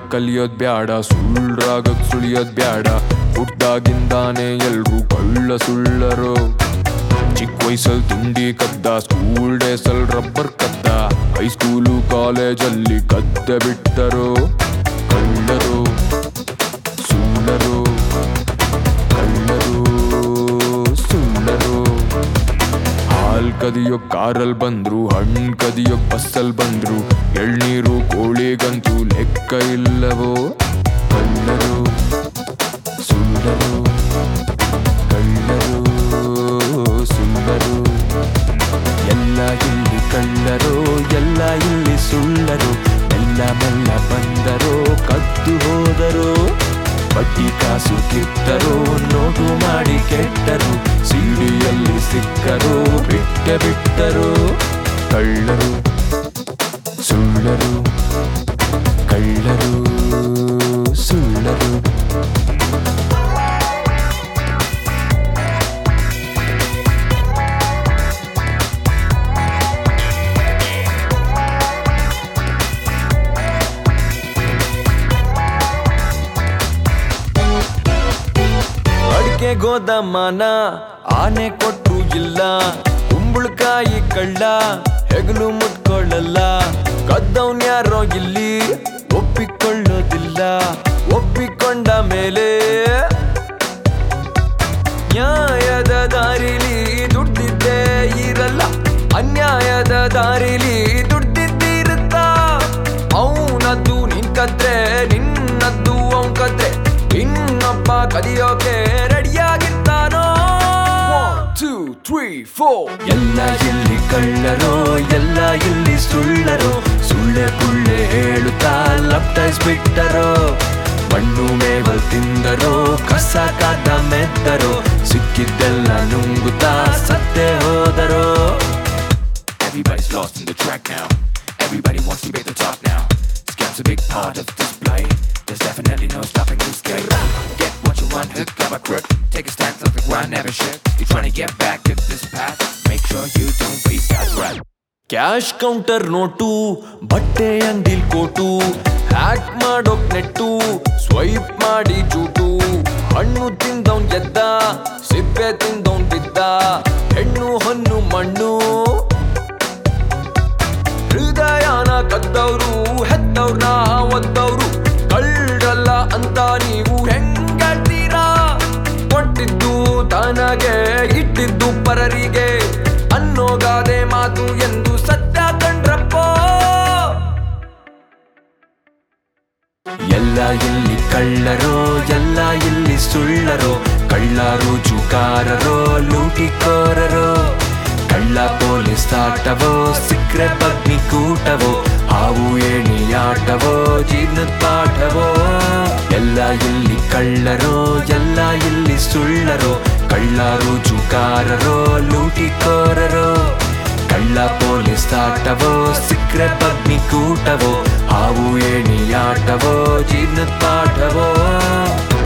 ಕಲಿಯೋದ್ ಬ್ಯಾಡ ಸುಳ್ರಾಗಕ್ ಸುಳಿಯೋದ್ ಬ್ಯಾಡ ಹುಟ್ಟಾಗಿಂದಾನೆ ಎಲ್ರೂ ಕಳ್ಳ ಸುಳ್ಳರು ಚಿಕ್ಕ ವಯಸ್ಸಲ್ಲಿ ತಿಂಡಿ ಕದ್ದ ಸ್ಕೂಲ್ ಡೇಸಲ್ ರಬ್ಬರ್ ಕದ್ದ ಹೈಸ್ಕೂಲು ಕಾಲೇಜಲ್ಲಿ ಕದ್ದೆ ಬಿಟ್ಟರು ಕಳ್ಳರು ಸುಳ್ಳರು ಕಳ್ಳರು ಸುಳ್ಳರು ಹಾಲ್ ಕದಿಯೋ ಕಾರಲ್ ಬಂದ್ರು ಹಣ್ಣು ಕದಿಯೋ ಬಸ್ಸಲ್ ಬಂದ್ರು ಎಳ್ನೀರು ಕೋಳಿಗಂತೂ ಲೆಕ್ಕ ಇಲ್ಲವೋ ಕಳ್ಳರು ಸುಳ್ಳರು ಕಳ್ಳರು ಸುಳ್ಳರು ಎಲ್ಲ ಇಲ್ಲಿ ಕಳ್ಳರು ಎಲ್ಲ ಇಲ್ಲಿ ಸುಳ್ಳರು ಎಲ್ಲ ಮೆಲ್ಲ ಬಂದರೋ ಕದ್ದು ಹೋದರು ಬಡ್ಡಿ ಕಾಸು ಕಿತ್ತರು ನೋಟು ಮಾಡಿ ಕೆಟ್ಟರು ಸಿಡಿಯಲ್ಲಿ ಸಿಕ್ಕರು ಬಿಟ್ಟ ಬಿಟ್ಟರು ಕಳ್ಳರು ಸುಳ್ಳರು ಕಳ್ಳರು ಸುಳ್ಳರು ಅಡಿಕೆ ಗೋದಮ್ಮನ ಆನೆ ಕೊಟ್ರು ಇಲ್ಲ ಕುಂಬಳಕಾಯಿ ಕಳ್ಳ ಹೆಗಲು ಮುಟ್ಕೊಳ್ಳಲ್ಲ ಕದ್ದವ್ನ್ ಯಾರೋ ಇಲ್ಲಿ ಒಪ್ಪಿಕೊಳ್ಳೋದಿಲ್ಲ ಒಪ್ಪಿಕೊಂಡ ಮೇಲೆ ನ್ಯಾಯದ ದಾರಿಲಿ ದುಡ್ದಿದ್ದೇ ಇರಲ್ಲ ಅನ್ಯಾಯದ ದಾರಿಲಿ ದುಡ್ದಿದ್ದಿರುತ್ತ ಅವನದ್ದು ನಿನ್ ಕದ್ರೆ ನಿನ್ನದ್ದು ಅವನ್ ಕದ್ರೆ ಇನ್ನೊಬ್ಬ ಕದಿಯೋಕೆ ರೆಡಿಯಾಗಿರ್ತಾನೋ ಟೂ ತ್ರೀ ಫೋರ್ ಎಲ್ಲ ಇಲ್ಲಿ ಕಳ್ಳರು ಎಲ್ಲ ಇಲ್ಲಿ ಸುಳ್ಳರು ಸುಳ್ಳೆ ಪುಳ್ಳೆ ಹೇಳುತ್ತಾ ಲಪ್ಟಾಯಿಸ್ಬಿಟ್ಟರು ಮಣ್ಣು ಮೇವಲ್ ತಿಂದರು ಕಸ ಕಾದ ಮೆತ್ತರು ಸಿಕ್ಕಿದ್ದೆಲ್ಲ ನುಂಗುತ್ತಾ ಸತ್ತೆ ಹೋದರು Everybody's lost in the track now. Everybody wants to be at the top now. Scam's a big part of this play. There's definitely no stopping this game. Get what you want, hook, grab a crook. Take a stance off the ground, never shook. You're trying to get back to this path. Make sure you don't waste God's breath. Cash counter note ಬಟ್ಟೆ ಅಂಗಡಿಲ್ coat hack ಮಾಡೋಕ್ ನೆಟ್ಟು swipe ಮಾಡಿ ಜೂಟು ಹಣ್ಣು ತಿಂದವನ್ ಎದ್ದ ಸಿಪ್ಪೆ ತಿಂದವನ್ ಬಿದ್ದ ಹೆಣ್ಣು ಹೊನ್ನು ಮಣ್ಣು ಹೃದಯನ ಕದ್ದವ್ರು ಹೆತ್ತವ್ರನ್ನ ಒದ್ದವ್ರು ಕಳ್ಳಲ್ಲ ಅಂತ ನೀವು ಹೆಂಗಳ್ತೀರಾ ಕೊಟ್ಟಿದ್ದು ತನಗೆ ಇಟ್ಟಿದ್ದು ಪರರಿಗೆ ಅನ್ನೋಗಾದೆ ಮಾತು ಎಂದು ಸತ್ಯ ಕಂಡ್ರಪ್ಪ ಎಲ್ಲ ಇಲ್ಲಿ ಕಳ್ಳರೋ ಎಲ್ಲ ಇಲ್ಲಿ ಸುಳ್ಳರೋ ಕಳ್ಳರು ಜುಕಾರರೋ ಲೂಟಿಕೋರರೋ ಕಳ್ಳ ಪೊಲೀಸ್ ಆಟವೋ ಸಿಕ್ರೆ ಬಗ್ನಿ ಕೂಟವೋ ಹಾವು ಏಣಿಯಾಟವೋ ಜೀವನದ ಪಾಠವೋ ಎಲ್ಲ ಇಲ್ಲಿ ಕಳ್ಳರೋ ಎಲ್ಲ ಇಲ್ಲಿ ಸುಳ್ಳರೋ ಕಳ್ಳರು ಜುಕಾರರೋ ಲೂಟಿಕೋರರೋ ಕಳ್ಳ ಪೊಲೀಸ್ ಆಟವೋ ಸಿಕ್ರೆ ಬಗ್ನಿ ಕೂಟವೋ ಹಾವು ಏಣಿಯಾಟವೋ ಜೀವನದ ಪಾಠವೋ